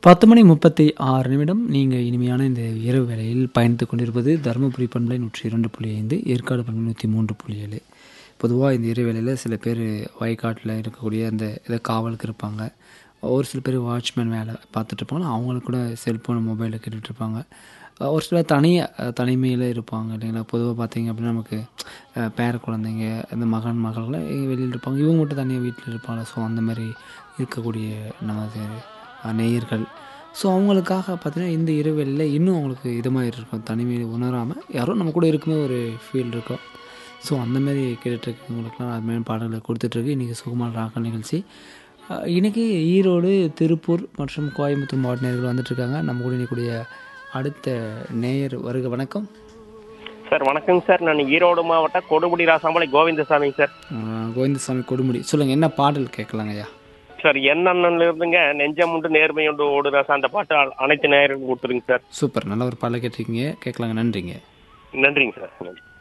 பத்து மணி முப்பத்தி ஆறு நிமிடம் நீங்கள் இனிமையான இந்த இரவு வேளையில் பயணித்துக் கொண்டிருப்பது தருமபுரி பண்பலை நூற்றி இரண்டு புள்ளி ஐந்து ஏற்காடு பண்பலை நூற்றி மூன்று புள்ளி ஏழு பொதுவாக இந்த இரவு வேளையில் சில பேர் வயக்காட்டில் இருக்கக்கூடிய அந்த இதை காவலுக்கு இருப்பாங்க ஒரு சில பேர் வாட்ச்மேன் வேலை பார்த்துட்டு இருப்பாங்க அவங்களுக்கு கூட செல்ஃபோன் மொபைலில் கேட்டுட்டு இருப்பாங்க ஒரு சில தனியாக தனிமையில் இருப்பாங்க இல்லைங்களா பொதுவாக பார்த்தீங்க அப்படின்னா நமக்கு அஹ், பேர குழந்தைங்க இந்த மகன் மகள்கள் வெளியில் இருப்பாங்க இவங்க மட்டும் தனியாக வீட்டில் இருப்பாங்க ஸோ அந்த மாதிரி இருக்கக்கூடிய நமது அஹ், நேயர்கள் ஸோ அவங்களுக்காக பார்த்தீங்கன்னா இந்த இரவெளியில் இன்னும் அவங்களுக்கு இதமாக இருக்கும் தனிமையை உணராமல் யாரோ நம்ம கூட இருக்குமே ஒரு ஃபீல் இருக்கும் ஸோ அந்த மாதிரி கேட்டுட்ருக்கவங்களுக்குலாம் அருமையான பாடல்களை கொடுத்துட்ருக்கு இன்றைக்கி சுகுமார் ராகல் நிகழ்ச்சி அஹ், இன்னைக்கு ஈரோடு திருப்பூர் மற்றும் கோயம்புத்தூர் மாவட்ட நேயர்கள் வந்துட்டுருக்காங்க நம்ம கூட இணைக்கூடிய அடுத்த நேயர் வருக வணக்கம் சார் வணக்கங்க சார் நான் ஈரோடு மாவட்டம் கொடுமுடி ராசாமலை கோவிந்தசாமிங்க சார் அஹ், கோவிந்தசாமி கொடுமுடி சொல்லுங்கள் என்ன பாடல் கேட்கலாங்க ஐயா சார் என்னென்ன இருந்துங்க நெஞ்சம் உண்டு நேர்மை உண்டு ஓடுதா சார் அந்த பாட்டு அ- அனைத்து நேயர்களுக்கும் கொடுத்துருங்க சார் சூப்பர் நல்ல ஒரு பாடலை கேட்டிருக்கீங்க கேட்கலாங்க நன்றிங்க நன்றிங்க சார் நன்றி